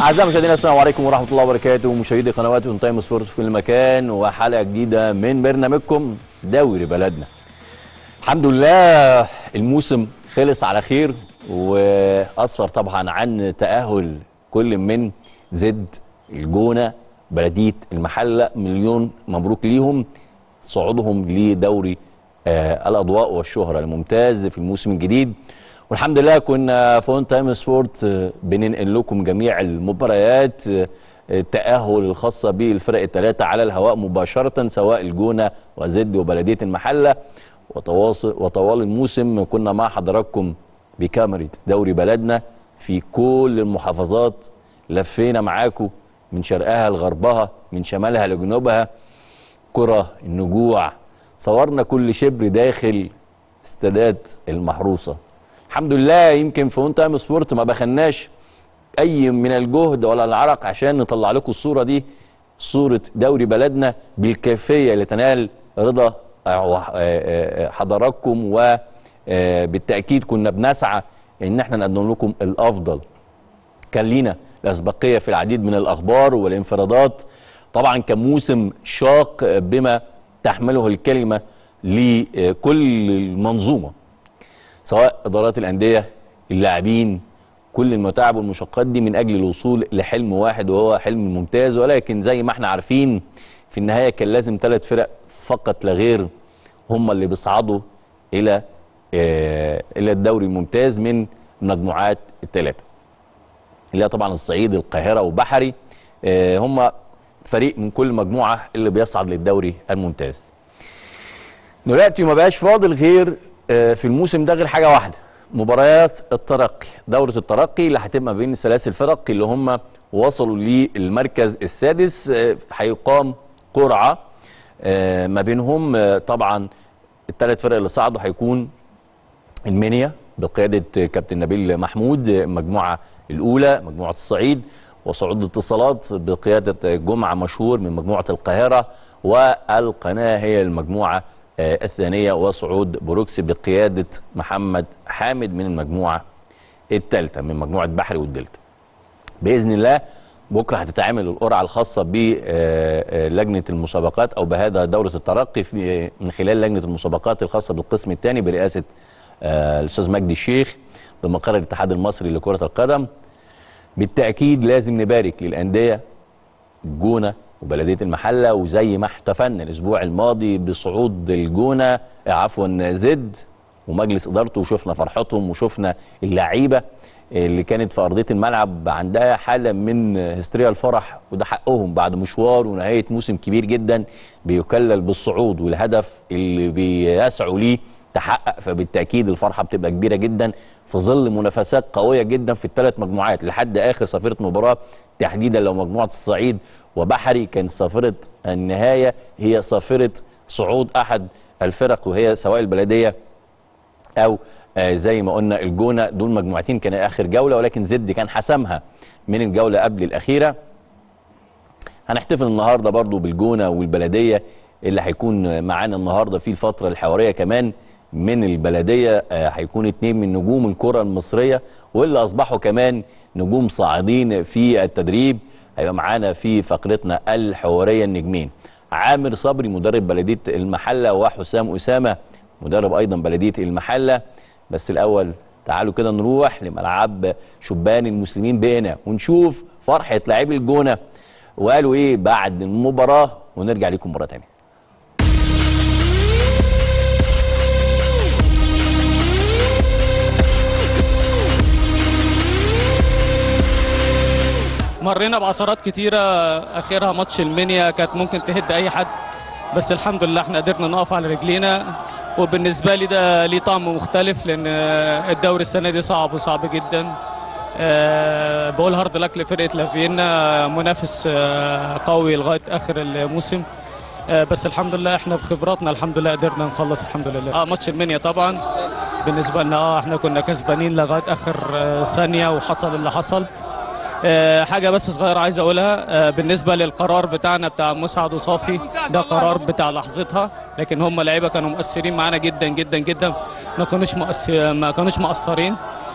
أعزائي المشاهدين السلام عليكم ورحمة الله وبركاته مشاهدي قنوات اون تايم سبورت في كل مكان وحلقة جديدة من برنامجكم دوري بلدنا. الحمد لله الموسم خلص على خير وأسفر طبعا عن تأهل كل من زد الجونة بلدية المحلة مليون مبروك ليهم صعودهم لدوري آه الأضواء والشهرة الممتاز في الموسم الجديد والحمد لله كنا في اون تايم سبورت آه، بننقل لكم جميع المباريات آه، التأهل الخاصة بالفرق الثلاثة على الهواء مباشرة سواء الجونة وزد وبلدية المحلة وتواصل وطوال الموسم كنا مع حضراتكم بكاميرا دوري بلدنا في كل المحافظات لفينا معاكم من شرقها لغربها من شمالها لجنوبها كرة النجوع صورنا كل شبر داخل استادات المحروسة الحمد لله يمكن في اون تايم سبورت ما بخلناش اي من الجهد ولا العرق عشان نطلع لكم الصورة دي صورة دوري بلدنا بالكيفية لتنال رضا حضراتكم وبالتأكيد كنا بنسعى ان احنا نقدم لكم الافضل كان لينا الاسبقيه في العديد من الاخبار والانفرادات طبعا كان موسم شاق بما تحمله الكلمه لكل المنظومه سواء ادارات الانديه اللاعبين كل المتاعب والمشقات دي من اجل الوصول لحلم واحد وهو حلم ممتاز ولكن زي ما احنا عارفين في النهايه كان لازم ثلاث فرق فقط لا غير هم اللي بيصعدوا الى آه الى الدوري الممتاز من المجموعات الثلاثه اللي هي طبعا الصعيد القاهره وبحري آه هم فريق من كل مجموعه اللي بيصعد للدوري الممتاز دلوقتي ما بقاش فاضل غير آه في الموسم ده غير حاجه واحده مباريات الترقي دوره الترقي اللي هتبقى بين ثلاث الفرق اللي هم وصلوا للمركز السادس آه هيقام قرعه آه ما بينهم آه طبعا الثلاث فرق اللي صعدوا هيكون المنيا بقياده كابتن نبيل محمود المجموعه الاولى مجموعه الصعيد وصعود الاتصالات بقياده جمعه مشهور من مجموعه القاهره والقناه هي المجموعه الثانيه وصعود بروكس بقياده محمد حامد من المجموعه الثالثه من مجموعه بحري والدلتا. باذن الله بكره هتتعمل القرعه الخاصه بلجنه المسابقات او بهذا دوره الترقي في من خلال لجنه المسابقات الخاصه بالقسم الثاني برئاسه الاستاذ مجدي الشيخ بمقر الاتحاد المصري لكره القدم. بالتاكيد لازم نبارك للانديه الجونه وبلديه المحله وزي ما احتفلنا الاسبوع الماضي بصعود الجونه عفوا زد ومجلس ادارته وشفنا فرحتهم وشفنا اللعيبه اللي كانت في ارضيه الملعب عندها حاله من هستيريا الفرح وده حقهم بعد مشوار ونهايه موسم كبير جدا بيكلل بالصعود والهدف اللي بيسعوا ليه تحقق فبالتاكيد الفرحه بتبقى كبيره جدا في ظل منافسات قويه جدا في الثلاث مجموعات لحد اخر صافره مباراه تحديدا لو مجموعه الصعيد وبحري كان صافره النهايه هي صافره صعود احد الفرق وهي سواء البلديه او آه زي ما قلنا الجونه دول مجموعتين كان اخر جوله ولكن زد كان حسمها من الجوله قبل الاخيره هنحتفل النهارده برضو بالجونه والبلديه اللي هيكون معانا النهارده في الفتره الحواريه كمان من البلديه هيكون اتنين من نجوم الكره المصريه واللي اصبحوا كمان نجوم صاعدين في التدريب هيبقى معانا في فقرتنا الحواريه النجمين عامر صبري مدرب بلديه المحله وحسام اسامه مدرب ايضا بلديه المحله بس الاول تعالوا كده نروح لملعب شبان المسلمين بقنا ونشوف فرحه لاعبي الجونه وقالوا ايه بعد المباراه ونرجع لكم مره ثانيه مرينا بعثرات كتيرة آخرها ماتش المنيا كانت ممكن تهد أي حد بس الحمد لله احنا قدرنا نقف على رجلينا وبالنسبة لي ده ليه طعم مختلف لأن الدوري السنة دي صعب وصعب جدا أه بقول هارد لك لفرقة لافينا منافس أه قوي لغاية آخر الموسم أه بس الحمد لله احنا بخبراتنا الحمد لله قدرنا نخلص الحمد لله اه ماتش المنيا طبعا بالنسبة لنا اه احنا كنا كسبانين لغاية آخر ثانية وحصل اللي حصل أه حاجه بس صغيره عايز اقولها أه بالنسبه للقرار بتاعنا بتاع مسعد وصافي ده قرار بتاع لحظتها لكن هم لعيبه كانوا مؤثرين معانا جدا جدا جدا ما كانوش مؤثر ما كانوش مقصرين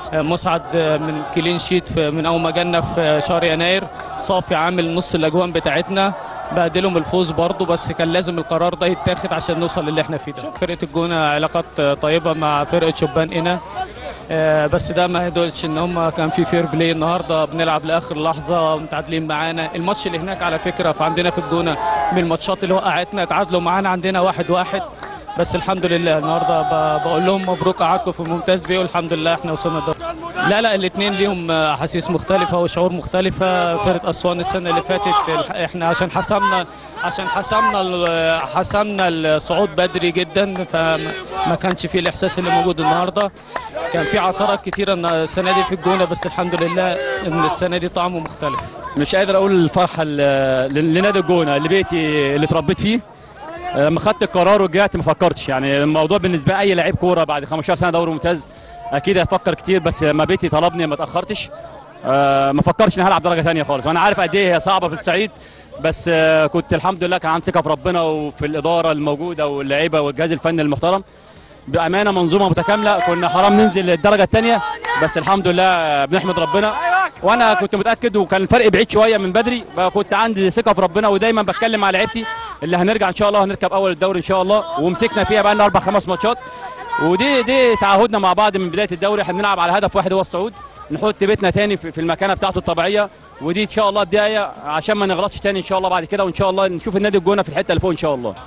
مسعد من كلين شيت في من اول ما جالنا في شهر يناير صافي عامل نص الاجوان بتاعتنا بهدلهم الفوز برضه بس كان لازم القرار ده يتاخد عشان نوصل للي احنا فيه ده فرقه الجونه علاقات طيبه مع فرقه شبان هنا آه، بس ده ما يدلش ان هم كان في فير بلاي النهارده بنلعب لاخر لحظه متعادلين معانا الماتش اللي هناك على فكره فعندنا في الجونه من الماتشات اللي وقعتنا اتعادلوا معانا عندنا واحد واحد بس الحمد لله النهارده ب- بقول لهم مبروك قعدكم في ممتاز بيه والحمد لله احنا وصلنا الدوري لا لا الاثنين ليهم احاسيس مختلفه وشعور مختلفه فرقه اسوان السنه اللي فاتت الح- احنا عشان حسمنا عشان حسمنا ال- حسمنا الصعود بدري جدا فما ما كانش فيه الاحساس اللي موجود النهارده كان في عثرات كتيره إن السنه دي في الجونه بس الحمد لله ان السنه دي طعمه مختلف مش قادر اقول الفرحه ل- لنادي الجونه اللي بيتي اللي اتربيت فيه لما خدت القرار ورجعت ما فكرتش يعني الموضوع بالنسبه لي اي لعيب كوره بعد 15 سنه دوري ممتاز اكيد هفكر كتير بس لما بيتي طلبني ما اتاخرتش آه، ما فكرش اني هلعب درجه ثانيه خالص وانا عارف قد ايه هي صعبه في الصعيد بس آه، كنت الحمد لله كان عندي ثقه في ربنا وفي الاداره الموجوده واللعيبه والجهاز الفني المحترم بامانه منظومه متكامله كنا حرام ننزل الدرجه الثانيه بس الحمد لله آه، بنحمد ربنا وانا كنت متاكد وكان الفرق بعيد شويه من بدري بقى كنت عندي ثقه في ربنا ودايما بتكلم مع لعيبتي اللي هنرجع ان شاء الله هنركب اول الدوري ان شاء الله ومسكنا فيها بقى لنا اربع خمس ماتشات ودي دي تعهدنا مع بعض من بدايه الدوري احنا بنلعب على هدف واحد هو الصعود نحط بيتنا تاني في في المكانه بتاعته الطبيعيه ودي ان شاء الله الدايه عشان ما نغلطش تاني ان شاء الله بعد كده وان شاء الله نشوف النادي الجونه في الحته اللي فوق ان شاء الله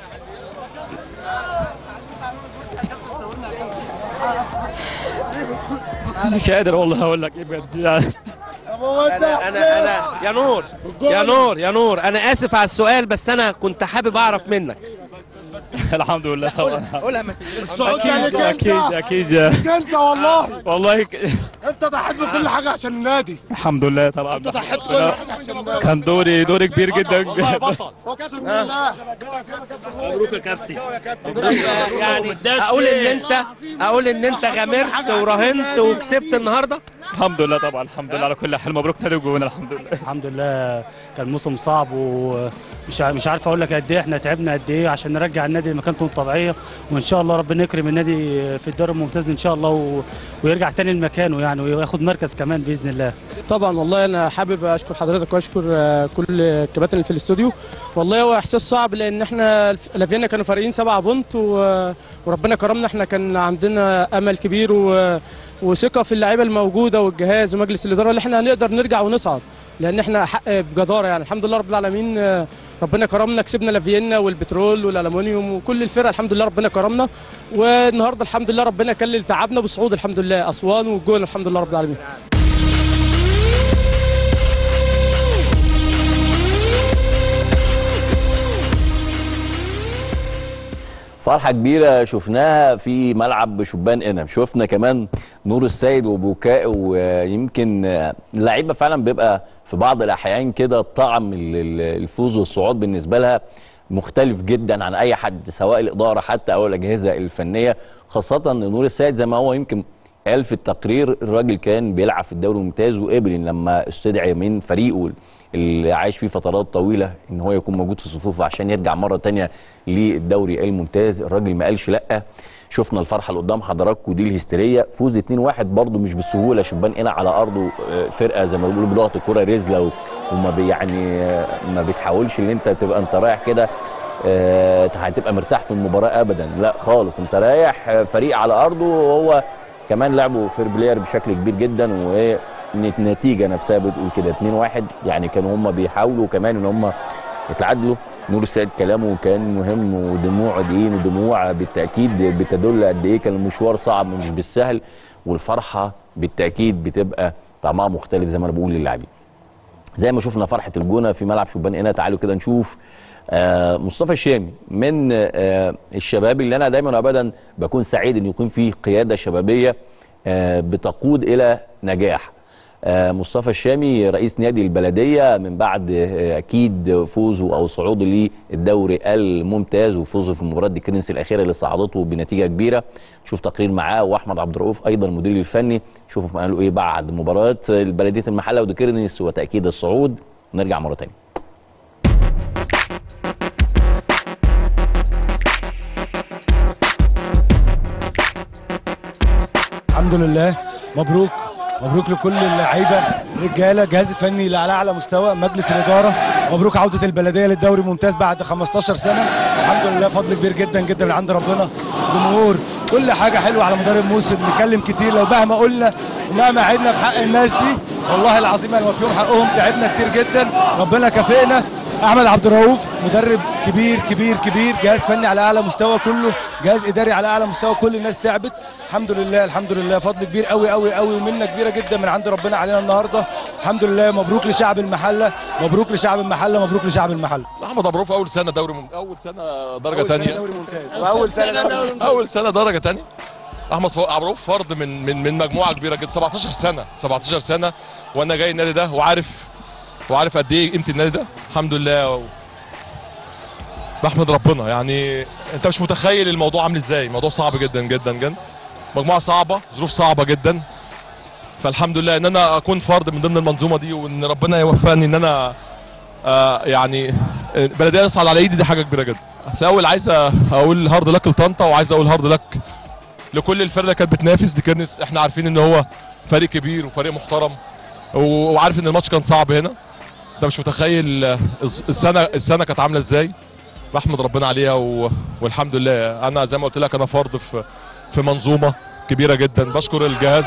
مش قادر والله اقول لك ايه بجد يعني انا انا انا يا نور يا نور يا نور انا اسف على السؤال بس انا كنت حابب اعرف منك الحمد لله طبعا قولها ما الصعود ده اكيد لك اكيد انت اكيد لك انت والله والله ك... انت ضحيت بكل حاجه عشان النادي الحمد لله طبعا انت ضحيت بكل حاجه عشان النادي كان دوري دوري كبير جدا اقسم بالله مبروك يا كابتن يعني اقول ان انت اقول ان انت غامرت وراهنت وكسبت النهارده الحمد لله طبعا الحمد لله على كل حال مبروك نادي الجونه الحمد لله الحمد لله كان موسم صعب ومش ع- مش عارف اقول لك قد ايه احنا تعبنا قد ايه عشان نرجع النادي لمكانته الطبيعيه وان شاء الله ربنا يكرم النادي في الدوري الممتاز ان شاء الله و... ويرجع تاني لمكانه يعني وياخد مركز كمان باذن الله طبعا والله انا حابب اشكر حضرتك واشكر آه، كل الكباتن اللي في الاستوديو والله هو احساس صعب لان احنا الف- لافينا كانوا فارقين سبعة بونت و- وربنا كرمنا احنا كان عندنا امل كبير و- وثقه في اللعيبه الموجوده والجهاز ومجلس الاداره اللي احنا هنقدر نرجع ونصعد لان احنا حق بجداره يعني الحمد لله رب العالمين آه، ربنا كرمنا كسبنا لافينا والبترول والالومنيوم وكل الفرق الحمد لله ربنا كرمنا والنهارده الحمد لله ربنا كلل تعبنا بصعود الحمد لله اسوان والجون الحمد لله رب العالمين فرحة كبيرة شفناها في ملعب شبان انم شفنا كمان نور السيد وبكاء ويمكن اللعيبة فعلا بيبقى في بعض الأحيان كده طعم ال- ال- الفوز والصعود بالنسبة لها مختلف جدا عن أي حد سواء الإدارة حتى أو الأجهزة الفنية خاصة إن نور السيد زي ما هو يمكن قال في التقرير الراجل كان بيلعب في الدوري الممتاز وقبل إن لما استدعي من فريقه اللي عايش فيه فترات طويله ان هو يكون موجود في صفوفه عشان يرجع مره تانية للدوري الممتاز الراجل ما قالش لا شفنا الفرحه اللي قدام حضراتكم دي الهستيريه فوز 2-1 برده مش بالسهوله شبان هنا على ارضه آه، فرقه زي ما بيقولوا بلغه الكره رزله و- وما بي يعني آه، ما بتحاولش ان انت تبقى انت رايح كده آه، هتبقى مرتاح في المباراه ابدا لا خالص انت رايح آه، فريق على ارضه وهو كمان لعبوا فير بلاير بشكل كبير جدا والنتيجه نفسها بتقول كده 2-1 يعني كانوا هم بيحاولوا كمان ان هم يتعادلوا نور السيد كلامه كان مهم ودموع دين ودموع بالتاكيد بتدل قد ايه كان المشوار صعب ومش بالسهل والفرحه بالتاكيد بتبقى طعمها مختلف زي ما انا بقول للاعبين زي ما شفنا فرحه الجونه في ملعب شبان هنا تعالوا كده نشوف آه مصطفى الشامي من آه الشباب اللي انا دايما وابدا بكون سعيد ان يكون فيه قياده شبابيه آه بتقود الى نجاح آه مصطفى الشامي رئيس نادي البلديه من بعد آه اكيد فوزه او صعوده للدوري الممتاز وفوزه في مباراه ديكرنس الاخيره اللي صعدته بنتيجه كبيره شوف تقرير معاه واحمد عبد الرؤوف ايضا المدير الفني شوفوا قالوا ايه بعد مباراه بلديه المحله وديكرنس وتاكيد الصعود نرجع مره ثانيه الحمد لله مبروك مبروك لكل اللعيبه رجاله جهاز الفني اللي على اعلى مستوى مجلس الاداره مبروك عوده البلديه للدوري ممتاز بعد 15 سنه الحمد لله فضل كبير جدا جدا من عند ربنا جمهور كل حاجه حلوه على مدار الموسم نتكلم كتير لو مهما قلنا ومهما عدنا في حق الناس دي والله العظيم انا فيهم حقهم تعبنا كتير جدا ربنا كافئنا احمد عبد الرؤوف مدرب كبير كبير كبير جهاز فني على اعلى مستوى كله جهاز اداري على اعلى مستوى كل الناس تعبت الحمد لله الحمد لله فضل كبير قوي قوي قوي ومنه كبيره جدا من عند ربنا علينا النهارده الحمد لله مبروك لشعب المحله مبروك لشعب المحله مبروك لشعب المحله احمد ابروف اول سنه دوري مم... اول سنه درجه أول سنة ثانيه دوري ممتاز واول سنه دوري ممتاز. اول سنه درجه ثانيه احمد ف- عبروف فرد من من من مجموعه كبيره جدا 17 سنه 17 سنه وانا جاي النادي ده وعارف وعارف قد ايه قيمه النادي ده الحمد لله و... بحمد ربنا يعني انت مش متخيل الموضوع عامل ازاي الموضوع صعب جدا جدا جدا مجموعه صعبه ظروف صعبه جدا فالحمد لله ان انا اكون فرد من ضمن المنظومه دي وان ربنا يوفقني ان انا آه يعني بلديه يصعد على ايدي دي حاجه كبيره جدا الاول عايز اقول هارد لك لطنطا وعايز اقول هارد لك لكل الفرقه اللي كانت بتنافس دي كنس احنا عارفين ان هو فريق كبير وفريق محترم و- وعارف ان الماتش كان صعب هنا انت مش متخيل آه، الس- السنه السنه كانت عامله ازاي بحمد ربنا عليها و... والحمد لله انا زي ما قلت لك انا فرد في في منظومه كبيره جدا بشكر الجهاز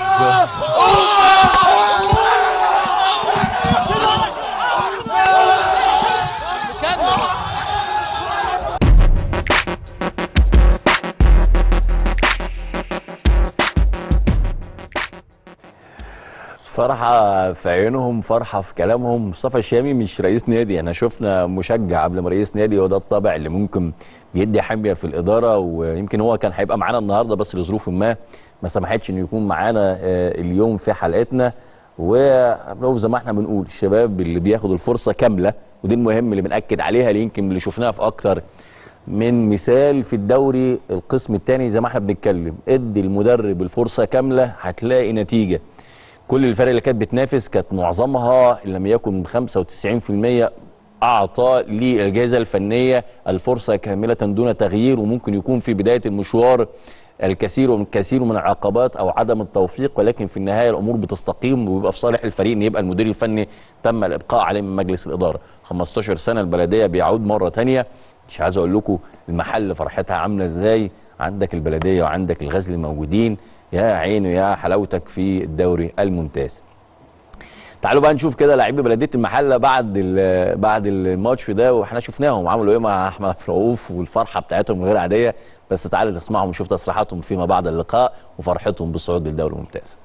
فرحة في عيونهم فرحة في كلامهم مصطفى الشامي مش رئيس نادي احنا شفنا مشجع قبل ما رئيس نادي وده الطبع اللي ممكن بيدي حمية في الإدارة ويمكن هو كان هيبقى معانا النهاردة بس لظروف ما ما سمحتش انه يكون معانا آه، اليوم في حلقتنا ولو زي ما احنا بنقول الشباب اللي بياخدوا الفرصة كاملة ودي المهم اللي بنأكد عليها اللي يمكن اللي شفناها في أكتر من مثال في الدوري القسم الثاني زي ما احنا بنتكلم ادي المدرب الفرصة كاملة هتلاقي نتيجة كل الفرق اللي كانت بتنافس كانت معظمها ان لم يكن 95% اعطى للجائزه الفنيه الفرصه كامله دون تغيير وممكن يكون في بدايه المشوار الكثير والكثير من العقبات او عدم التوفيق ولكن في النهايه الامور بتستقيم وبيبقى في صالح الفريق ان يبقى المدير الفني تم الابقاء عليه من مجلس الاداره 15 سنه البلديه بيعود مره ثانيه مش عايز اقول لكم المحل فرحتها عامله ازاي عندك البلديه وعندك الغزل موجودين يا عيني يا حلاوتك في الدوري الممتاز تعالوا بقى نشوف كده لاعبي بلديه المحله بعد ال- بعد الماتش ده واحنا شفناهم عملوا ايه مع احمد رؤوف والفرحه بتاعتهم غير عاديه بس تعالوا نسمعهم ونشوف تصريحاتهم فيما بعد اللقاء وفرحتهم بالصعود للدوري الممتاز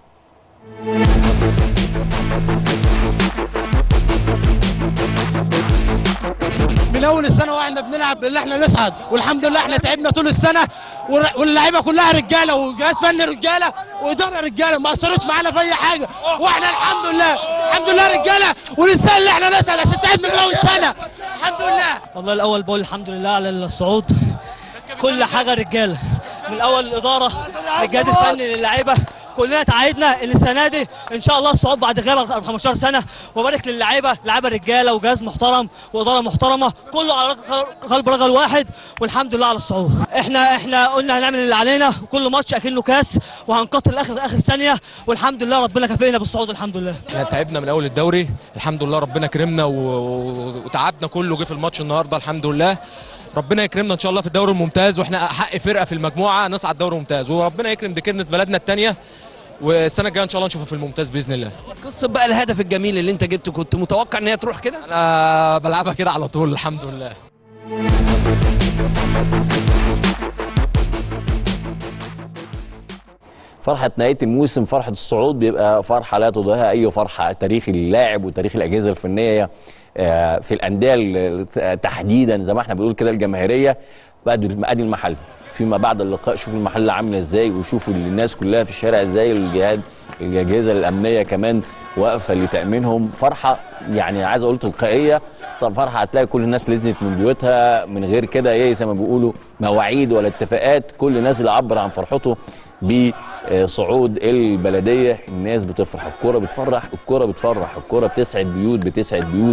من اول السنه واحنا بنلعب ان احنا نصعد والحمد لله احنا تعبنا طول السنه والر- واللعيبه كلها رجاله وجهاز فني رجاله واداره رجاله ما اثروش معانا في اي حاجه واحنا الحمد لله الحمد لله رجاله ونستاهل ان احنا نصعد عشان تعبنا من اول السنه الحمد لله والله الاول بقول الحمد لله على الصعود كل حاجه رجاله من اول الاداره الجهاز الفني للعيبه كلنا تعهدنا ان السنه دي ان شاء الله الصعود بعد غياب 15 سنه وبارك للعيبه لعيبه رجاله وجهاز محترم واداره محترمه كله على رج- قلب رجل واحد والحمد لله على الصعود احنا احنا قلنا هنعمل اللي علينا وكل ماتش اكنه كاس وهنقاتل اخر اخر ثانيه والحمد لله ربنا كافئنا بالصعود الحمد لله احنا تعبنا من اول الدوري الحمد لله ربنا كرمنا و... و- وتعبنا كله جه في الماتش النهارده الحمد لله ربنا يكرمنا ان شاء الله في الدوري الممتاز واحنا احق فرقه في المجموعه نصعد دوري ممتاز وربنا يكرم ديكرنس بلدنا الثانيه والسنه الجايه ان شاء الله نشوفه في الممتاز باذن الله قصه بقى الهدف الجميل اللي انت جبته كنت متوقع ان هي تروح كده انا بلعبها كده على طول الحمد لله فرحة نهاية الموسم فرحة الصعود بيبقى فرحة لا تضاهيها أي فرحة تاريخ اللاعب وتاريخ الأجهزة الفنية آه، في الأندية ال- تحديدا زي ما احنا بنقول كده الجماهيرية بعد ادي المحل فيما بعد اللقاء شوف المحل عامل ازاي وشوفوا الناس كلها في الشارع ازاي الجهاد الاجهزه الامنيه كمان واقفه لتامينهم فرحه يعني عايز اقول تلقائيه طب فرحه هتلاقي كل الناس لزنت من بيوتها من غير كده ايه زي ما بيقولوا مواعيد ولا اتفاقات كل الناس اللي عبر عن فرحته بصعود البلديه الناس بتفرح الكوره بتفرح الكوره بتفرح الكوره بتسعد بيوت بتسعد بيوت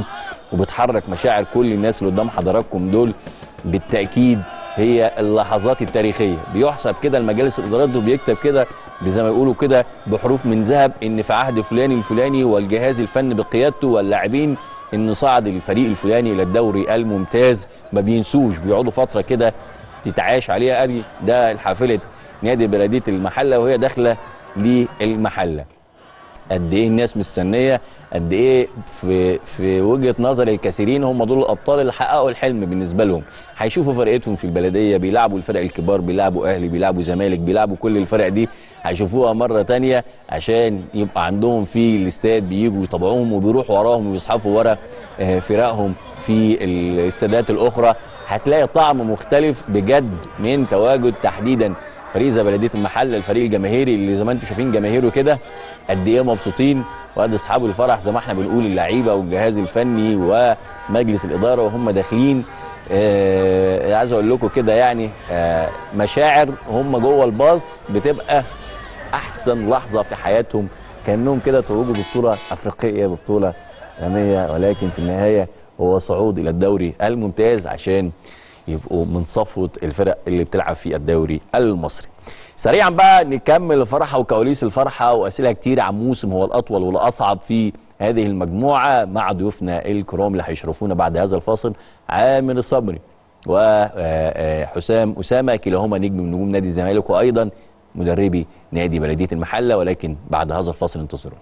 وبتحرك مشاعر كل الناس اللي قدام حضراتكم دول بالتاكيد هي اللحظات التاريخيه بيحسب كده المجالس الادارات وبيكتب كده زي ما يقولوا كده بحروف من ذهب ان في عهد فلان الفلاني والجهاز الفني بقيادته واللاعبين ان صعد الفريق الفلاني الى الدوري الممتاز ما بينسوش بيقعدوا فتره كده تتعاش عليها ادي ده الحافله نادي بلديه المحله وهي داخله للمحله قد ايه الناس مستنيه قد ايه في في وجهه نظر الكثيرين هم دول الابطال اللي حققوا الحلم بالنسبه لهم هيشوفوا فرقتهم في البلديه بيلعبوا الفرق الكبار بيلعبوا اهلي بيلعبوا زمالك بيلعبوا كل الفرق دي هيشوفوها مره تانية عشان يبقى عندهم في الاستاد بيجوا يطبعوهم وبيروحوا وراهم ويصحفوا ورا آه، فرقهم في الاستادات الاخرى هتلاقي طعم مختلف بجد من تواجد تحديدا فريق زي بلديه المحله الفريق الجماهيري اللي زي ما انتم شايفين جماهيره كده قد ايه مبسوطين وقد اصحاب الفرح زي ما احنا بنقول اللعيبه والجهاز الفني ومجلس الاداره وهم داخلين آه عايز اقول لكم كده يعني آه مشاعر هم جوه الباص بتبقى احسن لحظه في حياتهم كانهم كده توجوا ببطوله افريقيه ببطوله عالميه ولكن في النهايه هو صعود الى الدوري الممتاز عشان يبقوا من صفوه الفرق اللي بتلعب في الدوري المصري. سريعا بقى نكمل الفرحه وكواليس الفرحه واسئله كتير عن موسم هو الاطول والاصعب في هذه المجموعه مع ضيوفنا الكرام اللي هيشرفونا بعد هذا الفاصل عامر صبري وحسام اسامه كلاهما نجم من نجوم نادي الزمالك وايضا مدربي نادي بلديه المحله ولكن بعد هذا الفاصل انتظرونا.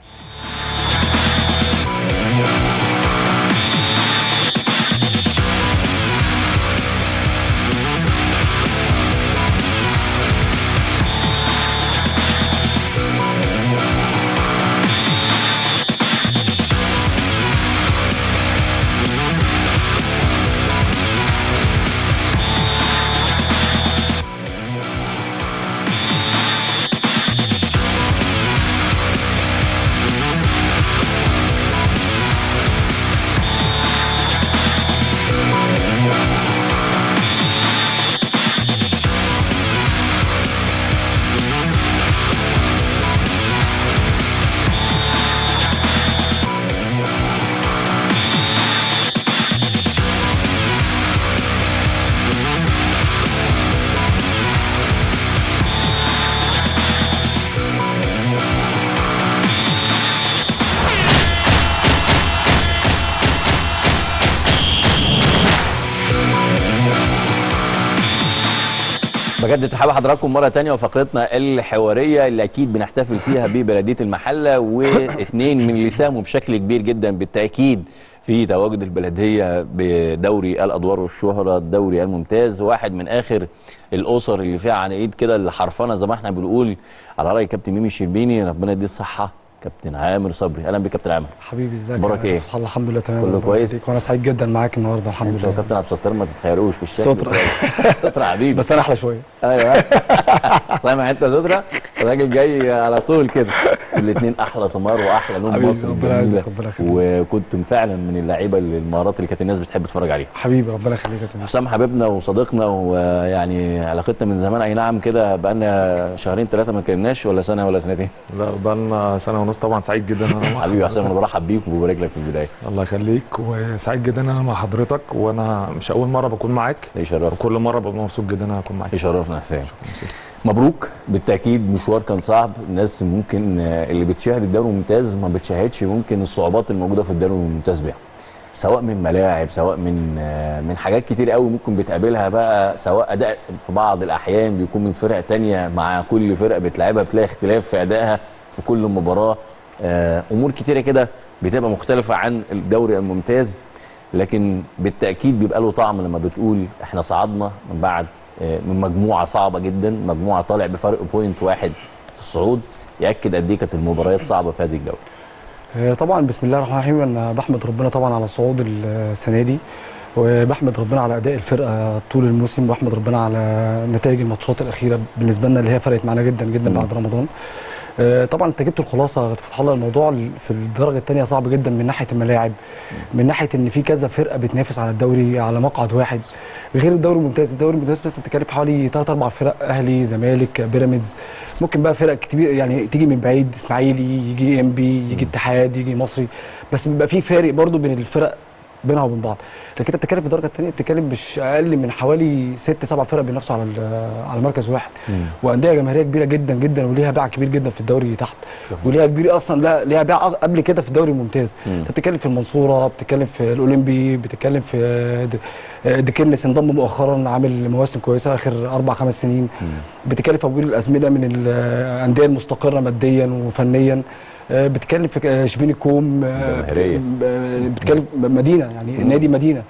بجد تحب حضراتكم مره تانية وفقرتنا الحواريه اللي اكيد بنحتفل فيها ببلديه المحله واثنين من اللي ساهموا بشكل كبير جدا بالتاكيد في تواجد البلديه بدوري الادوار والشهره الدوري الممتاز واحد من اخر الاسر اللي فيها عناقيد كده اللي حرفنه زي ما احنا بنقول على راي كابتن ميمي الشربيني ربنا يديه الصحه كابتن عامر صبري اهلا بك كابتن عامر حبيبي ازيك اخبارك ايه؟ الله الحمد لله تمام كله ربنا كويس؟ يخليك، وانا سعيد جدا معاك النهارده الحمد انت لله وكابتن عبد الستار ما تتخيروش في الشكل سترة. سترة حبيبي بس انا احلى شويه ايوه سامع انت سترة الراجل جاي على طول كده الاثنين احلى سمار واحلى لون حبيبي، مصر ربنا الجميلة. يعزك، ربنا يخليك. وكنت فعلا من اللعيبه اللي- المهارات اللي كانت الناس بتحب تتفرج عليها حبيبي ربنا يخليك يا تمام حسام حبيبنا وصديقنا ويعني علاقتنا من زمان اي نعم كده بقالنا شهرين ثلاثه ما اتكلمناش ولا سنه ولا سنتين لا بقالنا سنه ونص طبعا سعيد جدا انا مع حبيبي يا حسام حضرتك. انا برحب بيك وببارك لك في البدايه الله يخليك وسعيد جدا انا مع حضرتك وانا مش اول مره بكون معاك يشرف وكل مره ببقى مبسوط جدا انا اكون معاك يشرفنا حسام مبروك بالتاكيد مشوار كان صعب الناس ممكن آه، اللي بتشاهد الدوري الممتاز ما بتشاهدش ممكن الصعوبات الموجوده في الدوري الممتاز بيها سواء من ملاعب سواء من آه، من حاجات كتير قوي ممكن بتقابلها بقى سواء اداء في بعض الاحيان بيكون من فرق تانية مع كل فرقه بتلعبها بتلاقي اختلاف في ادائها في كل مباراه آه، امور كتيره كده بتبقى مختلفه عن الدوري الممتاز لكن بالتاكيد بيبقى له طعم لما بتقول احنا صعدنا من بعد آه، من مجموعه صعبه جدا مجموعه طالع بفرق بوينت واحد في الصعود ياكد قد ايه كانت المباريات صعبه في هذه الجوله آه، طبعا بسم الله الرحمن الرحيم انا بحمد ربنا طبعا على الصعود السنه دي وبحمد ربنا على اداء الفرقه طول الموسم وبحمد ربنا على نتائج الماتشات الاخيره بالنسبه لنا اللي هي فرقت معانا جدا جدا مم. بعد رمضان آه، طبعا انت جبت الخلاصه يا فتح الله الموضوع في الدرجه الثانيه صعب جدا من ناحيه الملاعب من ناحيه ان في كذا فرقه بتنافس على الدوري على مقعد واحد غير الدوري الممتاز الدوري الممتاز بس بتتكلم في حوالي ثلاث اربع فرق اهلي زمالك بيراميدز ممكن بقى فرق كتير يعني تيجي من بعيد اسماعيلي يجي ام بي يجي اتحاد يجي مصري بس بيبقى في فارق برضو بين الفرق بينها وبين بعض لكن انت بتتكلم في الدرجه الثانيه بتتكلم مش اقل من حوالي ست سبع فرق بينافسوا على ال- على مركز واحد وانديه جماهيريه كبيره جدا جدا وليها باع كبير جدا في الدوري تحت وليها كبير اصلا لا ليها باع قبل كده في الدوري الممتاز انت بتتكلم في المنصوره بتتكلم في الاولمبي بتتكلم في د- ديكنس انضم مؤخرا عامل مواسم كويسه اخر اربع خمس سنين بتتكلم في ابو قير الازمنه من الانديه المستقره ماديا وفنيا آه، بتتكلم في آه، شبين الكوم آه، جماهيرية. آه، بتتكلم مدينه يعني النادي مدينه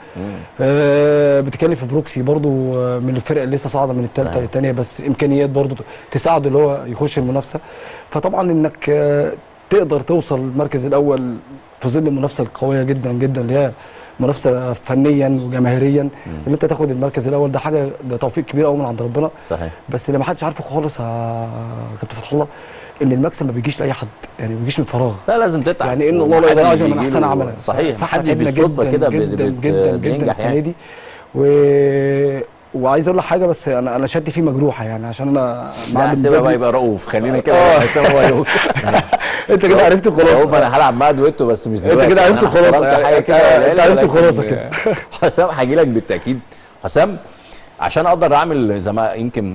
آه، بتتكلم في بروكسي برضو آه، من الفرق اللي لسه صاعده من الثالثه نعم. للثانيه بس امكانيات برضو تساعده اللي هو يخش المنافسه فطبعا انك آه، تقدر توصل المركز الاول في ظل المنافسه القويه جدا جدا اللي هي منافسه فنيا وجماهيريا ان انت تاخد المركز الاول ده حاجه ده توفيق كبير قوي من عند ربنا صحيح بس اللي ما حدش عارفه خالص يا كابتن فتح الله ان المكسب ما بيجيش لاي حد يعني ما بيجيش من فراغ لا لازم تتعب يعني ان الله لا يضيع ومحدش اجر من بيجي احسن له- عملا صحيح فاحنا محدش تعبنا بالصدفه جداً كده بت- جدا بت- جدا جدا بينجح السنه يعني. دي و... وعايز اقول لك حاجه بس انا انا شهادتي فيه مجروحه يعني عشان انا لا سيبها بقى يبقى رؤوف خلينا كده آه. حسام هو يقول. انت كده عرفت الخلاصه رؤوف انا هلعب معاه دويتو بس مش انت دلوقتي كده عرفت أنا الخلاصة. احترمت حاجه كده انت- قليلة، انت عرفت لكن- الخلاصة كده. حسام هاجي لك بالتاكيد حسام عشان اقدر اعمل زي ما يمكن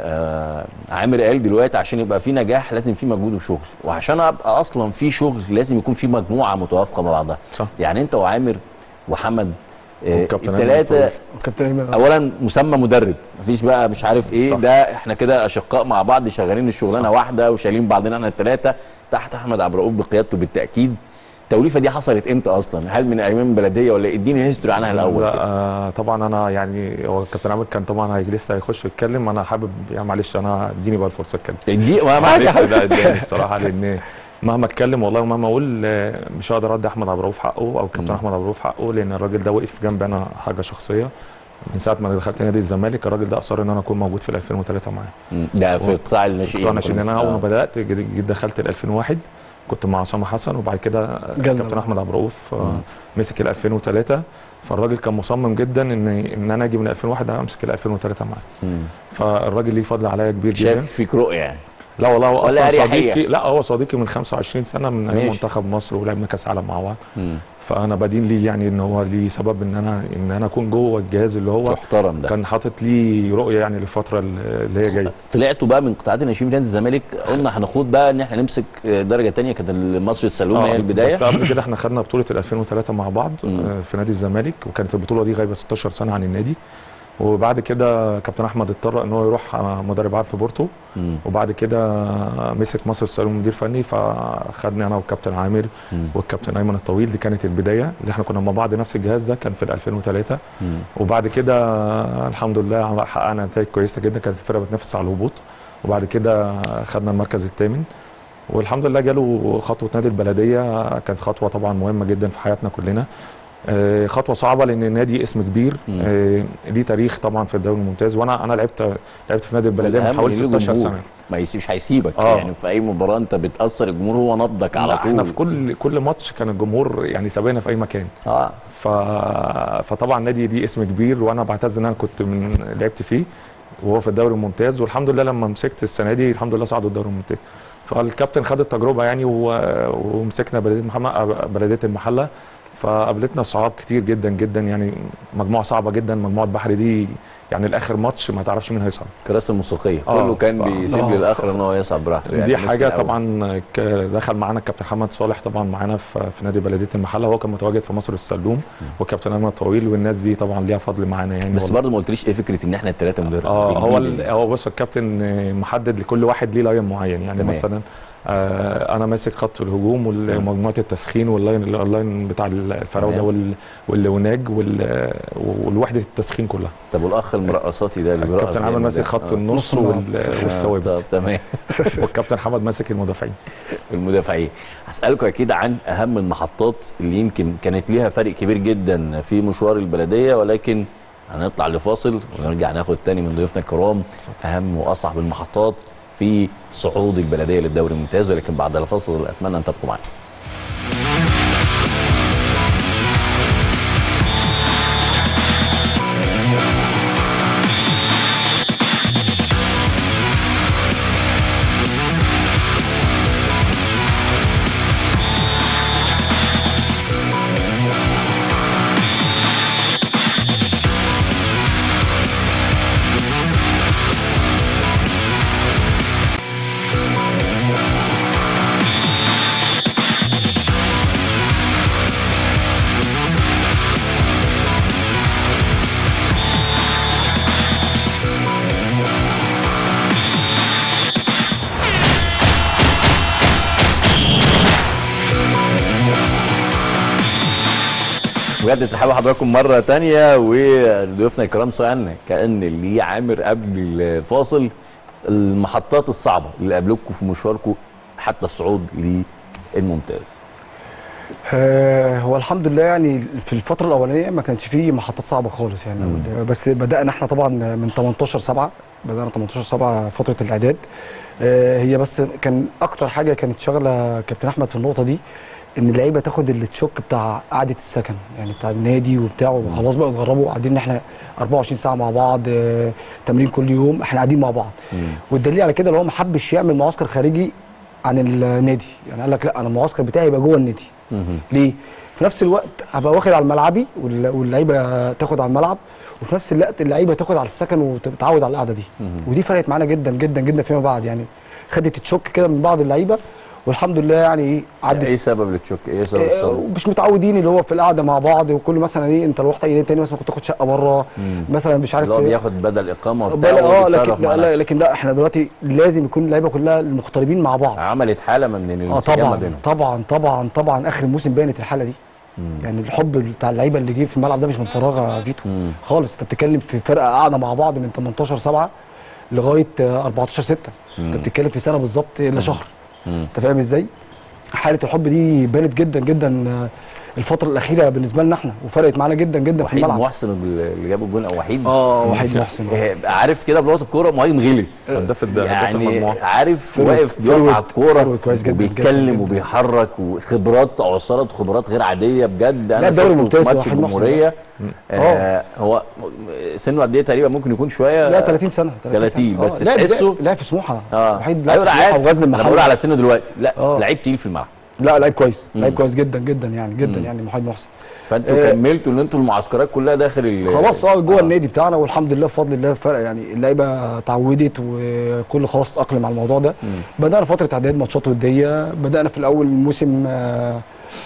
آه، آه، عامر قال دلوقتي عشان يبقى في نجاح لازم في مجهود وشغل وعشان ابقى اصلا في شغل لازم يكون في مجموعه متوافقه مع بعضها صح. يعني انت وعامر وحمد آه، والكابتن أيمن الثلاثه الطويل. كابتن ايمن اولا مسمى مدرب مفيش بقى مش عارف ايه صح. ده احنا كده اشقاء مع بعض شغالين الشغلانه واحده وشايلين بعضنا احنا الثلاثه تحت احمد عبد الرؤوف بقيادته بالتاكيد التوليفه دي حصلت امتى اصلا هل من ايام البلديه ولا إيه؟ اديني هيستوري عنها الاول لا كده. آه طبعا انا يعني هو الكابتن عامر كان طبعا هي لسه هيخش يتكلم انا حابب يعني معلش انا اديني بقى الفرصه اتكلم ادي وانا معاك يا معلش حبيبي. لا اداني بصراحه لان مهما اتكلم والله ومهما اقول آه، مش هقدر ادي احمد عبد الرؤوف حقه او كابتن احمد عبد الرؤوف حقه لان الراجل ده وقف جنبي انا حاجه شخصيه من ساعه ما دخلت نادي الزمالك الراجل ده اصر ان انا اكون موجود في ال 2003 معاه مم. ده في قطاع في الناشئين قطاع الناشئين انا اول ما آه. بدات جيت جيت دخلت ال 2001 كنت مع اسامه حسن وبعد كده جنة كابتن بقى. احمد عبد الرؤوف آه، مم. مسك ال 2003 فالراجل كان مصمم جدا ان ان انا اجي من 2001 امسك ال 2003 معاه مم. فالراجل ليه فضل عليا كبير جدا شايف فيك رؤيه يعني لا والله هو ولا اصلا أريحية؟ صديقي لا هو صديقي من 25 سنه من ايام ماشي. منتخب مصر ولعبنا كاس عالم مع بعض مم. فانا بدين ليه يعني ان هو ليه سبب ان انا ان انا اكون جوه الجهاز اللي هو محترم ده كان حاطط لي رؤيه يعني للفتره اللي هي جايه طلعتوا بقى من قطاعات الناشئين بتاعت الزمالك قلنا هنخوض بقى ان احنا نمسك درجه تانية كانت مصر السلوم هي آه، البدايه بس قبل كده احنا خدنا بطوله ال 2003 مع بعض مم. آه، في نادي الزمالك وكانت البطوله دي غايبه 16 سنه عن النادي وبعد كده كابتن احمد اضطر ان هو يروح آه، مدرب عام في بورتو مم. وبعد كده مسك مصر السلوم مدير فني فخدني انا والكابتن عامر مم. والكابتن ايمن الطويل دي كانت البدايه اللي احنا كنا مع بعض نفس الجهاز ده كان في ال 2003 مم. وبعد كده آه، الحمد لله حققنا نتائج كويسه جدا كانت الفرقه بتنافس على الهبوط وبعد كده خدنا المركز الثامن والحمد لله جاله خطوه نادي البلديه كانت خطوه طبعا مهمه جدا في حياتنا كلنا آه، خطوه صعبه لان النادي اسم كبير مم. آه، ليه تاريخ طبعا في الدوري الممتاز وانا انا لعبت لعبت في نادي البلديه من والأهم حوالي إن ليه 16 جمهور. سنه ما يسيبش هيسيبك آه. يعني في اي مباراه انت بتاثر الجمهور هو نبضك على لا، طول احنا في كل كل ماتش كان الجمهور يعني سابقنا في اي مكان اه ف... فطبعا النادي ليه اسم كبير وانا بعتز ان انا كنت من لعبت فيه وهو في الدوري الممتاز والحمد لله لما مسكت السنه دي الحمد لله صعدوا الدوري الممتاز فالكابتن خد التجربه يعني و... ومسكنا بلديه محمد بلديه المحله فقابلتنا صعاب كتير جدا جدا يعني مجموعه صعبه جدا مجموعه بحر دي يعني الاخر ماتش ما تعرفش مين هيصعد الكراسي الموسيقيه آه، كله كان ف- بيسيب آه، للاخر ان هو يصعد براحته يعني دي الناس حاجه من الأول. طبعا ك- دخل معانا الكابتن محمد صالح طبعا معانا في في نادي بلديه المحله هو كان متواجد في مصر السلوم والكابتن ايمن الطويل والناس دي طبعا ليها فضل معانا يعني بس والله. برضه ما قلتليش ايه فكره ان احنا الثلاثه مدرب اه هو ال- هو بص الكابتن آه، محدد لكل واحد ليه لاين معين يعني تمام. مثلا آه انا ماسك خط الهجوم ومجموعه التسخين واللاين اللاين بتاع الفراوده تمام. وال- والوناج وال- والوحده التسخين كلها طب والاخ المرقصاتي ده اللي بيرقص الكابتن عامر جامد ماسك ده. خط آه. النص نص وال- الملعب. والثوابت طب تمام والكابتن حمد ماسك المدافعين المدافعين هسألكم أكيد عن أهم المحطات اللي يمكن كانت ليها فرق كبير جدا في مشوار البلدية ولكن هنطلع لفاصل ونرجع ناخد تاني من ضيوفنا الكرام أهم وأصعب المحطات في صعود البلدية للدوري الممتاز ولكن بعد الفاصل أتمنى أن تبقوا معنا بجد تحب حضراتكم مره تانية وضيوفنا الكرام سؤالنا كان اللي عامر قبل الفاصل المحطات الصعبه اللي قابلتكم في مشواركم حتى الصعود للممتاز آه، هو الحمد لله يعني في الفترة الأولانية ما كانش فيه محطات صعبة خالص يعني بس بدأنا احنا طبعا من 18 7 بدأنا 18 7 فترة الإعداد آه، هي بس كان أكتر حاجة كانت شغلة كابتن أحمد في النقطة دي إن اللعيبة تاخد التشوك بتاع قعدة السكن يعني بتاع النادي وبتاعه وخلاص بقى اتغربوا قاعدين إن احنا 24 ساعة مع بعض آه، تمرين كل يوم احنا قاعدين مع بعض والدليل على كده اللي هو ما حبش يعمل معسكر خارجي عن النادي يعني قال لك لا انا المعسكر بتاعي يبقى جوه النادي ليه؟ في نفس الوقت هبقى واخد على ملعبي وال- واللعيبه تاخد على الملعب وفي نفس الوقت اللعيبه تاخد على السكن وتتعود على القعده دي ودي فرقت معانا جدا جدا جدا فيما بعد يعني خدت تشوك كده من بعض اللعيبه والحمد لله يعني ايه عدت ايه سبب التشوك ايه سبب إيه، الصعود مش متعودين اللي هو في القعده مع بعض وكل مثلا ايه انت لو رحت اي نادي تاني مثلا كنت تاخد شقه بره مثلا مش عارف اللي هو إيه. بياخد بدل اقامه وبتاع بلا اه وبيتصرف لكن مع لا, لا نفسه. لكن لا احنا دلوقتي لازم يكون اللعيبه كلها المغتربين مع بعض عملت حاله من اه الانسجام ما طبعا بينهم طبعا طبعا طبعا اخر الموسم بانت الحاله دي يعني الحب بتاع اللعيبه اللي جه في الملعب ده مش من فراغ يا فيتو خالص انت بتتكلم في فرقه قاعده مع بعض من 18 7 لغايه آه، 14 6 انت بتتكلم في سنه بالظبط الا شهر انت فاهم ازاي؟ حاله الحب دي بانت جدا جدا آه، الفتره الاخيره بالنسبه لنا احنا وفرقت معانا جدا جدا في وحيد الملعب محسن اللي جاب الجون او وحيد اه وحيد محسن إيه، عارف كده بلغه الكوره مهاجم غلس هداف الد- هداف يعني المجموعة. عارف فروت- واقف بيقف فروت- على الكوره فروت كويس جدا وبيتكلم جدا جدا. وبيحرك وخبرات عصاره خبرات غير عاديه بجد انا لا، الدوري شفته ممتاز في ماتش وحيد محسن الجمهوريه ده. آه هو سنه قد ايه تقريبا ممكن يكون شويه لا 30 سنه 30 سنة. بس آه، لعب تحسه لعب في سموحه اه وحيد لعب ايوه في لا سموحه عارف وغزل انا المحله بقول على سنه دلوقتي لا آه. لعيب تقيل في الملعب لا لعيب كويس مم. لعيب كويس جدا جدا يعني جدا مم. يعني محمد محسن فانتوا آه، كملتوا ان انتوا المعسكرات كلها داخل ال- خلاص اه جوه النادي بتاعنا والحمد لله بفضل الله فرق يعني اللعيبه اتعودت وكل خلاص اتاقلم على الموضوع ده بدانا فتره اعداد ماتشات وديه بدانا في الاول الموسم آه،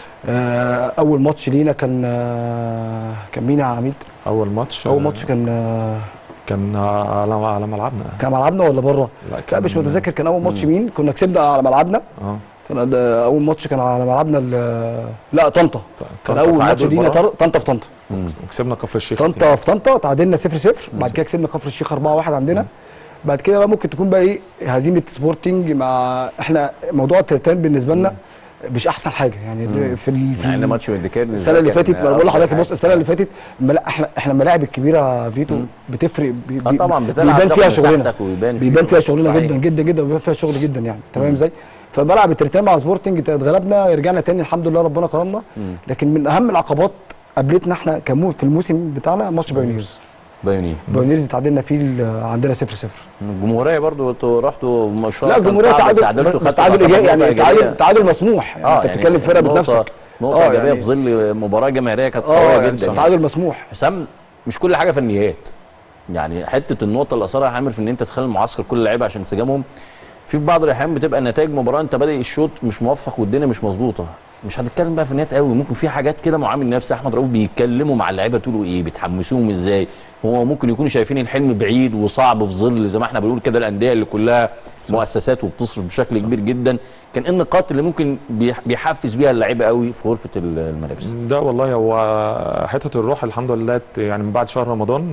آه، اول ماتش لينا كان آه، كان مين يا عميد؟ اول ماتش اول ماتش كان آه، كان على على ملعبنا كان ملعبنا ولا بره؟ لا لا كان مش متذكر كان اول ماتش مم. مين؟ كنا كسبنا على ملعبنا اه كان ده اول ماتش كان على ملعبنا ال- لا طنطا كان طنطا اول ماتش تعادل لينا برا. طر- طنطا في طنطا وكسبنا كفر الشيخ طنطا في طنطا تعادلنا 0 0 بعد كده كسبنا كفر الشيخ 4 1 عندنا بعد كده بقى ممكن تكون بقى ايه هزيمه سبورتنج مع احنا موضوع الترتان بالنسبه لنا مش احسن حاجه يعني مم. في ال... في يعني ال- ماتش الدكار السنه اللي كان فاتت ما انا بقول لحضرتك أفضل بص السنه اللي فاتت ملا- احنا احنا الملاعب الكبيره فيتو بتفرق بي آه طبعا بتلعب بيبان فيها تاخد شغلنا مساحتك ويبان بيبان فيها شغلنا صحيح. جدا جدا جدا وبيبان فيها شغل جدا يعني تمام ازاي فملعب الترتان مع سبورتنج اتغلبنا رجعنا تاني الحمد لله ربنا كرمنا مم. لكن من اهم العقبات قابلتنا احنا كمو في الموسم بتاعنا ماتش بايونيرز بايونير بايونيرز تعادلنا فيه ال- عندنا 0 0 الجمهوريه برضو انتوا رحتوا مشوار لا كان الجمهوريه صعب، تعادل تعادلتوا بس خدتوا تعادل خطوة ايجابي يعني إيجابية. تعادل تعادل مسموح يعني اه انت بتتكلم فرقه نقطة- بنفسك نقطه آه، ايجابيه يعني- في ظل مباراه جماهيريه كانت اه قويه يعني جدا تعادل مسموح حسام مش كل حاجه فنيات يعني حته النقطه اللي اثرها عامل في ان انت تخلي المعسكر كل اللعيبه عشان انسجامهم في في بعض الاحيان بتبقى نتائج مباراه انت بادئ الشوط مش موفق والدنيا مش مظبوطه مش هنتكلم بقى فنيات قوي ممكن في حاجات كده معامل نفسي احمد رؤوف بيتكلموا مع اللعيبه تقولوا ايه بتحمسوهم ازاي هو ممكن يكونوا شايفين الحلم بعيد وصعب في ظل زي ما احنا بنقول كده الانديه اللي كلها مؤسسات وبتصرف بشكل كبير جدا كان ايه النقاط اللي ممكن بيح- بيحفز بيها اللعيبه قوي في غرفه الملابس ده والله هو حته الروح الحمد لله يعني من بعد شهر رمضان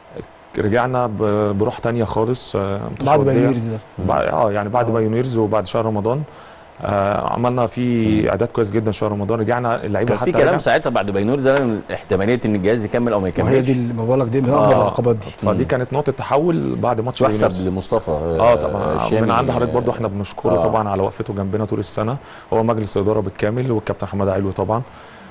رجعنا ب- بروح تانية خالص آه، بعد متشودية. بايونيرز ده بعد اه يعني بعد بايونيرز وبعد شهر رمضان آه عملنا في اعداد كويس جدا شهر رمضان رجعنا اللعيبه كان حتى في كلام رجع- ساعتها بعد باينور ده احتماليه ان الجهاز يكمل او ما يكملش وهي دي اللي بقول لك دي من اكبر آه، العقبات دي فدي كانت نقطه تحول بعد ماتش بايونيرز يحسب لمصطفى اه طبعا الشامي من عند حضرتك برضو احنا بنشكره آه. آه. طبعا على وقفته جنبنا طول السنه هو مجلس الاداره بالكامل والكابتن حماده علوي طبعا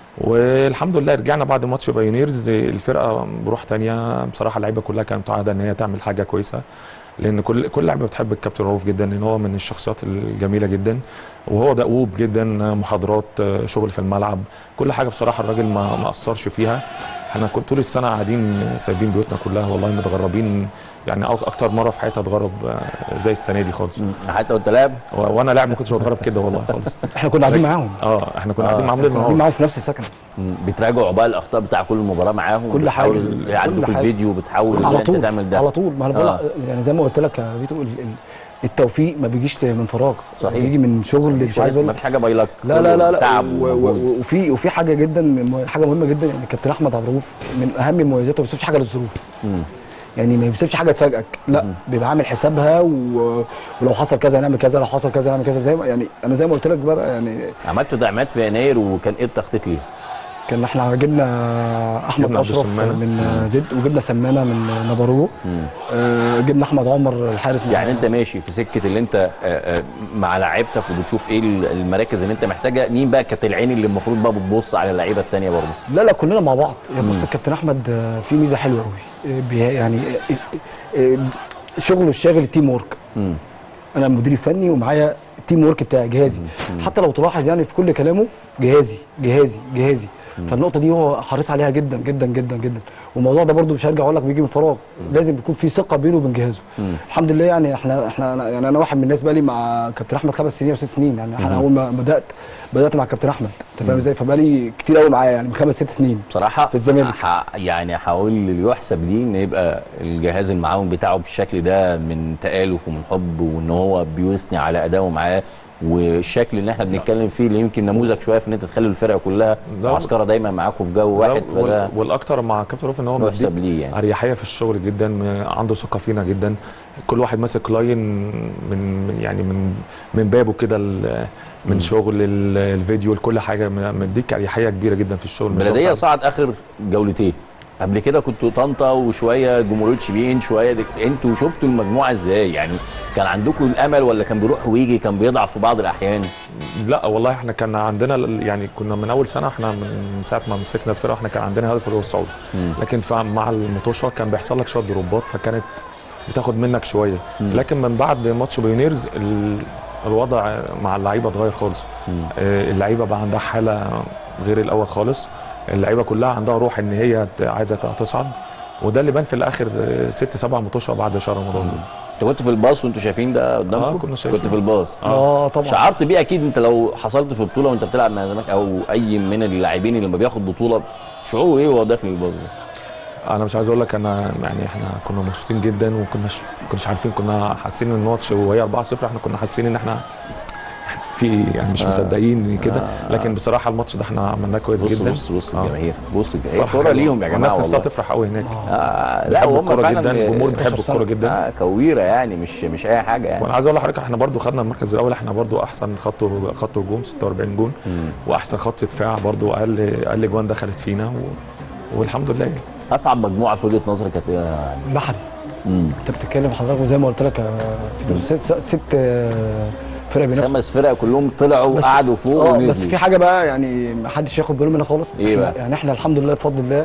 والحمد لله رجعنا بعد ماتش بايونيرز الفرقه بروح تانية بصراحه اللعيبه كلها كانت متعهده ان هي تعمل حاجه كويسه لان كل كل لعيبه بتحب الكابتن رؤوف جدا لان هو من الشخصيات الجميله جدا وهو دؤوب جدا محاضرات شغل في الملعب كل حاجه بصراحه الراجل ما ما قصرش فيها احنا كنت طول السنه قاعدين سايبين بيوتنا كلها والله متغربين يعني أك- اكتر مره في حياتي اتغرب آه، زي السنه دي خالص حتى وانت لاعب و- وانا لاعب ما كنتش بتغرب كده والله خالص احنا كنا قاعدين معاهم اه احنا كنا آه. قاعدين معاهم كنا ليل قاعدين نهار معاهم في نفس السكن مم. بتراجعوا بقى الاخطاء بتاع كل مباراه معاهم كل حاجة. بتحاول يعدوا كل في حاجة. الفيديو بتحاول ان على انت طول تعمل ده على طول ما انا بقول آه. يعني زي ما قلت لك يا فيتو ال- ال- التوفيق ما بيجيش من فراغ صحيح. بيجي من شغل مش عايز اقول ما لك فيش حاجه بايلك لا لا لا لا تعب و- و- ومجهود. و- وفي وفي حاجه جدا م- حاجه مهمه جدا يعني كابتن احمد عبد الرؤوف من اهم مميزاته ما بيسيبش حاجه للظروف مم. يعني ما بيسيبش حاجه تفاجئك لا بيبقى عامل حسابها و... ولو حصل كذا نعمل كذا لو حصل كذا نعمل كذا زي ما يعني انا زي ما قلت لك بقى يعني عملتوا دعمات في يناير وكان ايه التخطيط ليه؟ كان احنا جبنا احمد جبنا عبد اشرف السمانة. من زد وجبنا سمانه من نبرو آه جبنا احمد عمر الحارس من يعني انت ماشي في سكه اللي انت آه، آه، مع لعيبتك وبتشوف ايه المراكز اللي انت محتاجها مين بقى كانت العين اللي المفروض بقى بتبص على اللعيبه الثانيه برضه لا لا كلنا مع بعض يا بص مم. الكابتن احمد آه، في ميزه حلوه قوي آه، بي- يعني آه، آه، آه، شغله الشاغل التيم ورك انا المدير الفني ومعايا التيم ورك بتاعي جهازي حتى لو تلاحظ يعني في كل كلامه جهازي جهازي جهازي فالنقطه دي هو حريص عليها جدا جدا جدا جدا والموضوع ده برده مش هرجع اقول لك بيجي من فراغ لازم يكون في ثقه بينه وبين جهازه الحمد لله يعني احنا احنا أنا- يعني انا واحد من الناس بقى لي مع كابتن احمد خمس سنين او ست سنين يعني انا مم. اول ما بدات بدات مع كابتن احمد انت فاهم مم. ازاي فبقى لي كتير قوي معاه يعني من خمس ست سنين بصراحه في الزمالك ح- يعني هقول اللي يحسب ليه ان يبقى الجهاز المعاون بتاعه بالشكل ده من تآلف ومن حب وان هو بيثني على ادائه معاه والشكل اللي احنا بنتكلم فيه اللي يمكن نموذج شويه في ان انت تخلي الفرقه كلها لا. معسكره دايما معاكم في جو واحد وال- فده والاكتر مع كابتن رؤوف ان هو يحسب مديك ليه يعني. اريحيه في الشغل جدا م- عنده ثقه فينا جدا كل واحد ماسك لاين من من- يعني من من بابه كده ال- من شغل ال- الفيديو لكل حاجه م- مديك اريحيه كبيره جدا في الشغل مش البلديه ضغط صعد اخر جولتين قبل كده كنتوا طنطا وشويه جمهوريه شبين شويه دك... انتوا شفتوا المجموعه ازاي يعني كان عندكم الامل ولا كان بيروح ويجي كان بيضعف في بعض الاحيان لا والله احنا كان عندنا ال- يعني كنا من اول سنه احنا من ساعه ما مسكنا الفرقه احنا كان عندنا هدف اللي هو الصعود مم. لكن ف- مع المطوشه كان بيحصل لك شويه ضربات فكانت بتاخد منك شويه مم. لكن من بعد ماتش بيونيرز ال- الوضع مع اللعيبه اتغير خالص آه، اللعيبه بقى عندها حاله غير الاول خالص اللعيبه كلها عندها روح ان هي ت- عايزه تصعد وده اللي بان في الاخر آه، ست سبع مطوشه بعد شهر رمضان دول انت كنت في الباص وانتوا شايفين ده قدامكم؟ آه، كنا شايفين. كنت في الباص اه طبعا شعرت بيه اكيد انت لو حصلت في بطوله وانت بتلعب مع زمالك او اي من اللاعبين اللي لما بياخد بطوله شعوره ايه وهو داخل الباص ده؟ انا مش عايز اقول لك انا يعني احنا كنا مبسوطين جدا وما كناش ما كناش عارفين كنا حاسين ان الماتش وهي 4-0 احنا كنا حاسين ان احنا في يعني مش آه. مصدقين كده آه. لكن بصراحه الماتش ده احنا عملناه كويس بص جدا بص بص آه. الجماهير بص هي فرحة كوره حلوة. ليهم يا جماعه والناس نفسها والله تفرح قوي هناك آه لا بيحبوا وهم الكوره فعلا جدا الجمهور بيحب 16 الكوره جدا آه كويره يعني مش مش اي حاجه يعني وانا عايز اقول لحضرتك احنا برضو خدنا المركز الاول احنا برضو احسن خط خط هجوم 46 جون واحسن خط دفاع برضو اقل اقل جوان دخلت فينا و... والحمد لله يعني. اصعب مجموعه في وجهه نظرك كانت ايه يعني؟ بحري مم. انت بتتكلم حضرتك وزي ما قلت لك يا بيتر ست ست آه، فرق بينافسوا خمس فرق كلهم طلعوا بس- قعدوا فوق اه ونزلوا بس في حاجه بقى يعني ما حدش ياخد باله منها خالص ايه إحنا- بقى؟ يعني احنا الحمد لله بفضل الله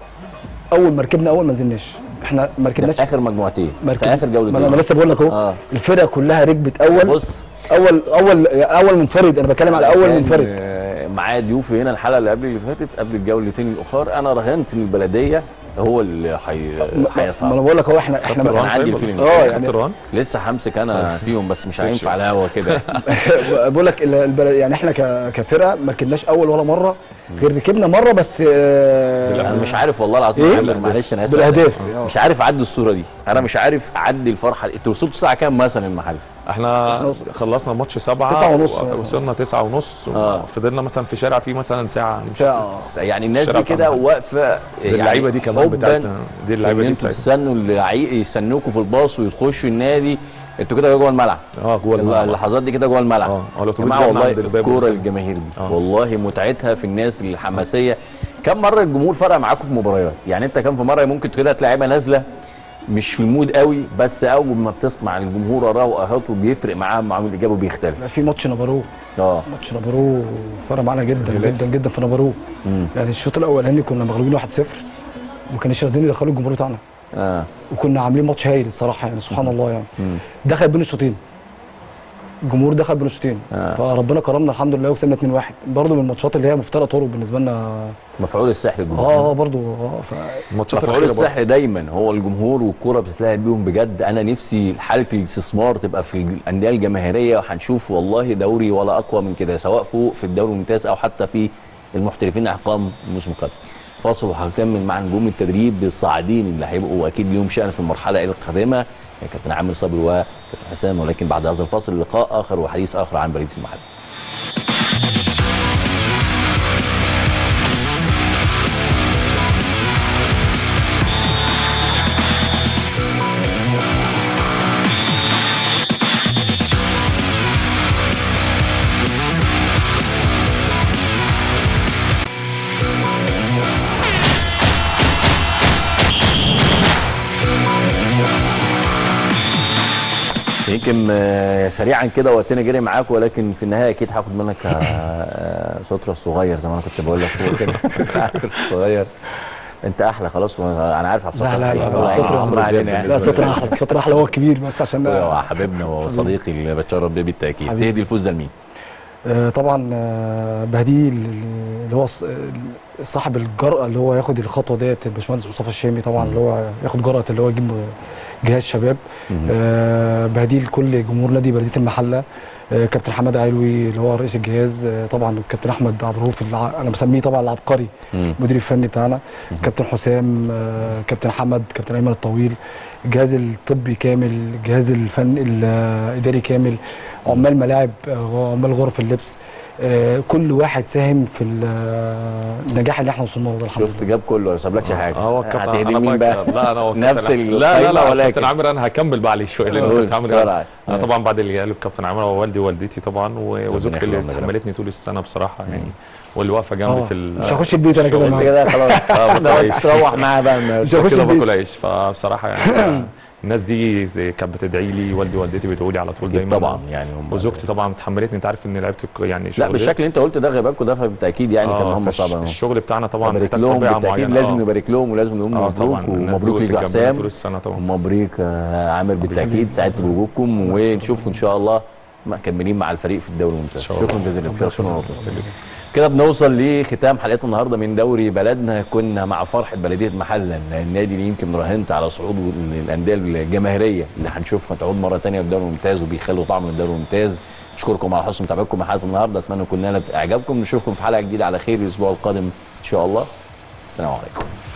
اول ما ركبنا اول ما نزلناش احنا ما ركبناش اخر مجموعتين مركب- في اخر جولتين ما انا أنا لسه بقول لك اهو آه. الفرقه كلها ركبت اول بص اول اول اول منفرد انا بتكلم على اول كان، منفرد آه، معايا ضيوفي هنا الحلقه اللي قبل اللي فاتت قبل الجولتين الاخر انا راهنت ان البلديه هو اللي حي... هيصعد ما انا بقول لك اهو احنا احنا كان بقى عندي الفيلم اه يعني لسه همسك انا فيهم بس مش هينفع على الهوا كده بقول لك ال- البلد يعني احنا ك- كفرقه ما ركبناش اول ولا مره غير ركبنا مره بس آه، انا مش عارف والله العظيم إيه؟ يا محمد، معلش انا اسف بالاهداف مش عارف اعدي الصوره دي انا مش عارف اعدي الفرحه دي انتوا وصلتوا الساعه كام مثلا المحل احنا خلصنا ماتش سبعة تسعة ونص. وصلنا تسعة ونص آه. فضلنا مثلا في شارع فيه مثلا ساعة نمشي ساعة. فيه. يعني الناس الشارع دي بتاع كده المحل. واقفه دي اللعيبة دي كمان حباً بتاعتنا دي اللعيبة في إن دي انتوا بتاعتنا تستنوا اللعيبه يستنوكوا في الباص وتخشوا النادي انتوا كده جوه الملعب اه جوه الملعب. اللحظات دي كده جوه الملعب اه اه الاتوبيس جماعة جالنا والله عند الباب الكوره ودخلنا. الجماهير دي آه. والله متعتها في الناس الحماسيه كم مره الجمهور فرق معاكم في مباريات يعني انت كم في مره ممكن كده تلاعيبه نازله مش في المود قوي بس اول ما بتسمع الجمهور وراه واهاته بيفرق معاهم معاهم الاجابه بيختلف لا، في ماتش نبرو اه ماتش نبرو فرق معانا جدا جدا جدا في نبرو يعني الشوط الاولاني كنا مغلوبين 1-0 وما كانش راضيين يدخلوا الجمهور بتاعنا اه وكنا عاملين ماتش هايل الصراحه يعني سبحان الله يعني مم. دخل بين الشوطين الجمهور دخل بين الشوطين آه. فربنا كرمنا الحمد لله وكسبنا 2-1 برضه من الماتشات اللي هي مفترق طرق بالنسبه لنا مفعول السحر الجمهور اه اه برضه اه ف... الماتشات مفعول الأخيرة برضه. السحر دايما هو الجمهور والكوره بتتلعب بيهم بجد انا نفسي حاله الاستثمار تبقى في الانديه الجماهيريه وهنشوف والله دوري ولا اقوى من كده سواء فوق في الدوري الممتاز او حتى في المحترفين احقام الموسم القادم فاصل وهكمل مع نجوم التدريب الصاعدين اللي هيبقوا اكيد ليهم شان في المرحله القادمه كابتن عامر صبري وكابتن حسام ولكن بعد هذا الفاصل لقاء اخر وحديث اخر عن بريده المحل يمكن آه، سريعا كده وقتنا جري معاك ولكن في النهايه اكيد هاخد منك آه، سترة الصغير زي ما انا كنت بقول لك فوق كده الصغير انت احلى خلاص انا عارف عبد لا لا لا الله لا يعينك، ستر عمرو علينا يعني. لا ستر احلى ستر احلى هو كبير بس عشان هو حبيبنا وصديقي اللي بتشرف بيه بالتاكيد حبيبي. تهدي الفوز ده لمين؟ آه، طبعا آه، بهديل اللي هو ص- صاحب الجرأة اللي هو ياخد الخطوة ديت الباشمهندس مصطفى الشامي طبعا اللي هو ياخد جرأة اللي هو يجيب جهاز شباب آه، بهديل كل جمهور نادي بلدية المحلة آه، كابتن حماد علوي اللي هو رئيس الجهاز آه، طبعا كابتن احمد عبد الرؤوف الع- انا بسميه طبعا العبقري مم. المدير الفني بتاعنا كابتن حسام آه، كابتن حمد كابتن ايمن الطويل الجهاز الطبي كامل الجهاز الفن الاداري كامل عمال ملاعب آه، عمال غرف اللبس آه، كل واحد ساهم في ال- آه، النجاح اللي احنا وصلنا له ده الحمد شفت جاب كله ما سابلكش حاجه اه هو الكابتن هتهدي أنا مين بقى؟ معاك. لا انا هو نفس الكابتن- لا لا القايمة لا ولكن كابتن عامر انا هكمل بقى عليه شويه لان قول، كابتن عامر بسرعة. انا طبعا بعد اللي قاله الكابتن عامر هو والدي ووالدتي طبعا و- وزوجتي اللي يخليهم لك. استحملتني طول السنه بصراحه يعني واللي واقفه جنبي آه. في ال- مش هخش البيت أنا كده الشغل. معاك. كده خلاص اه باكل عيش تروح معاها بقى مش هخش كده البيت. باكل عيش فبصراحه يعني الناس دي كانت بتدعي لي والدي ووالدتي بيدعوا لي على طول أكيد دايما طبعا يعني هم وزوجتي طبعا اتحملتني انت عارف ان لعبت يعني لا شغل بالشكل اللي انت قلته ده غيابكم ده فبالتاكيد يعني كان آه، هم فالش- صعبه الشغل بتاعنا طبعا نبارك محتاج لهم طبيعه بالتاكيد معينه لازم آه. نبارك لهم ولازم نقول آه، مبروك طبعاً. الناس دي ومبروك ليك وقفت يا جنبنا حسام طول السنة طبعاً. ومبروك آه، عامر بالتاكيد سعدت بوجودكم ونشوفكم ان شاء الله مكملين مع الفريق في الدوري الممتاز شاء الله. شكرا جزيلا شكرا كده بنوصل لختام حلقتنا النهارده من دوري بلدنا كنا مع فرحه بلديه محلا النادي اللي يمكن راهنت على صعود الانديه الجماهيريه اللي هنشوفها تعود مره ثانيه في الدوري الممتاز وبيخلوا طعم الدوري الممتاز اشكركم على حسن متابعتكم حلقه النهارده اتمنى كنا نالت اعجابكم نشوفكم في حلقه جديده على خير الاسبوع القادم ان شاء الله السلام عليكم